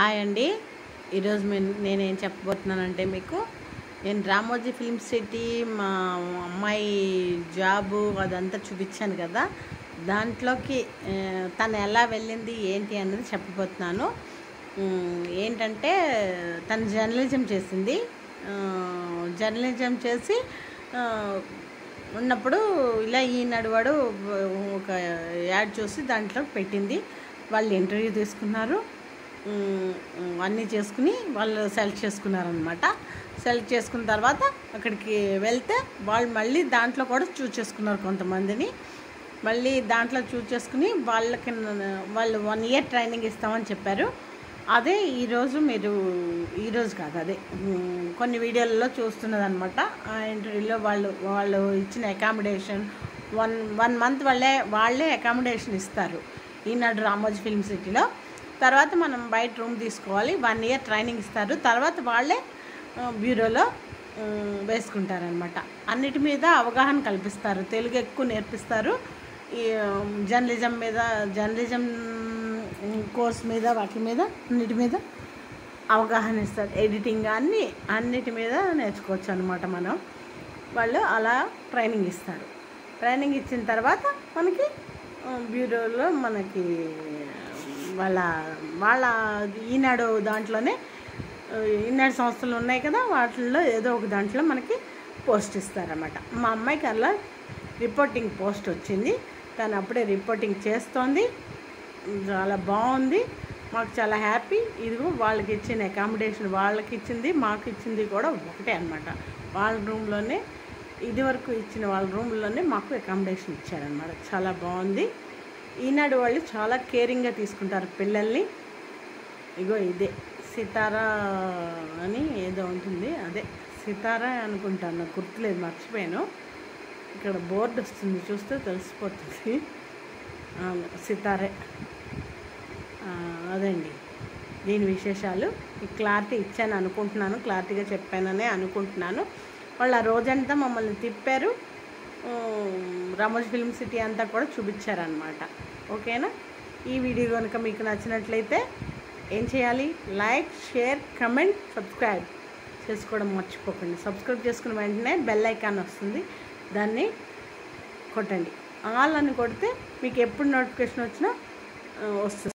hi అండి ఈరోజు నేను నేనేం చెప్పబోతున్నానంటే మీకు నేను రామోజీ ఫిల్మ్ సిటీ మా అమ్మాయి జాబు అదంతా చూపించాను కదా దాంట్లోకి ఆ, తను ఎలా వెళ్ళింది ఏంటి అన్నది చెప్పబోతున్నాను ఉమ్, ఏంటంటే తను జర్నలిజం చేసింది ఆ, జర్నలిజం చేసి ఆ, ఉన్నప్పుడు ఇలా ఈనాడు వాడు ఒక యాడ్ చూసి దాంట్లో పెట్టింది వాళ్ళు ఇంటర్వ్యూ తీసుకున్నారు ఉమ్, అన్నీ చేసుకుని వాళ్ళు సెలెక్ట్ చేసుకున్నారనమాట సెలెక్ట్ చేసుకున్న తర్వాత అక్కడికి వెళ్తే వాళ్ళు మళ్ళీ దాంట్లో కూడా చూస్ చేసుకున్నారు కొంతమందిని మళ్ళీ దాంట్లో చూస్ చేసుకుని వాళ్ళకి న- వాళ్ళు వన్ ఇయర్ ట్రైనింగ్ ఇస్తామని చెప్పారు అదే ఈరోజు మీరు ఈరోజు కాదు అదే ఉమ్, కొన్ని వీడియోలలో చూస్తున్నది అనమాట ఆ ఇంటర్వ్యూలో వాళ్ళు వాళ్ళు ఇచ్చిన అకామిడేషన్ వన్ వన్ మంత్ వాళ్ళే వాళ్ళే అకామిడేషన్ ఇస్తారు ఈనాడు రామోజీ ఫిల్మ్ సిటీలో తర్వాత మనం బయట రూమ్ తీసుకోవాలి వన్ ఇయర్ ట్రైనింగ్ ఇస్తారు తర్వాత వాళ్ళే ఆ, బ్యూరోలో ఉమ్, వేసుకుంటారనమాట అన్నిటి మీద అవగాహన కల్పిస్తారు తెలుగు ఎక్కువ నేర్పిస్తారు ఈ ఉమ్, జర్నలిజం మీద జర్నలిజం ఉమ్, కోర్స్ మీద వాటి మీద అన్నిటి మీద అవగాహన ఇస్తారు ఎడిటింగ్ అన్నీ అన్నిటి మీద నేర్చుకోవచ్చు అనమాట మనం వాళ్ళు అలా ట్రైనింగ్ ఇస్తారు ట్రైనింగ్ ఇచ్చిన తర్వాత మనకి ఆ, బ్యూరోలో మనకి వాళ్ళ వాళ్ళ ఈనాడు దాంట్లోనే ఆ, ఈనాడు సంస్థలు ఉన్నాయి కదా వాటిల్లో ఏదో ఒక దాంట్లో మనకి పోస్ట్ ఇస్తారన్నమాట మా అమ్మాయికి అలా రిపోర్టింగ్ పోస్ట్ వచ్చింది తను అప్పుడే రిపోర్టింగ్ చేస్తోంది చాలా బాగుంది మాకు చాలా హ్యాపీ ఇదిగో వాళ్ళకి ఇచ్చిన అకామిడేషన్ వాళ్ళకి ఇచ్చింది మాకు ఇచ్చింది కూడా ఒకటే అనమాట వాళ్ళ రూమ్లోనే ఇది వరకు ఇచ్చిన వాళ్ళ రూమ్లోనే మాకు అకామిడేషన్ ఇచ్చారనమాట చాలా బాగుంది ఈనాడు వాళ్ళు చాలా కేరింగ్గా తీసుకుంటారు పిల్లల్ని ఇగో ఇదే సితారా అని ఏదో ఉంటుంది అదే సితారా అనుకుంటాను నాకు గుర్తులేదు మర్చిపోయాను ఇక్కడ బోర్డు వస్తుంది చూస్తే తెలిసిపోతుంది అవును, సితారే ఆ, అదండి దీని విశేషాలు ఈ క్లారిటీ ఇచ్చాను అనుకుంటున్నాను క్లారిటీగా చెప్పాననే అనుకుంటున్నాను వాళ్ళు ఆ రోజంతా మమ్మల్ని తిప్పారు ఉమ్, రామోజీ ఫిల్మ్ సిటీ అంతా కూడా చూపించారనమాట ఓకేనా ఈ వీడియో కనుక మీకు నచ్చినట్లయితే ఏం చేయాలి లైక్ షేర్ కమెంట్ సబ్స్క్రైబ్ చేసుకోవడం మర్చిపోకండి సబ్స్క్రైబ్ చేసుకున్న వెంటనే బెల్ ఐకాన్ వస్తుంది దాన్ని కొట్టండి ఆల్ అని కొడితే మీకు ఎప్పుడు నోటిఫికేషన్ వచ్చినా ఆ, వస్తుంది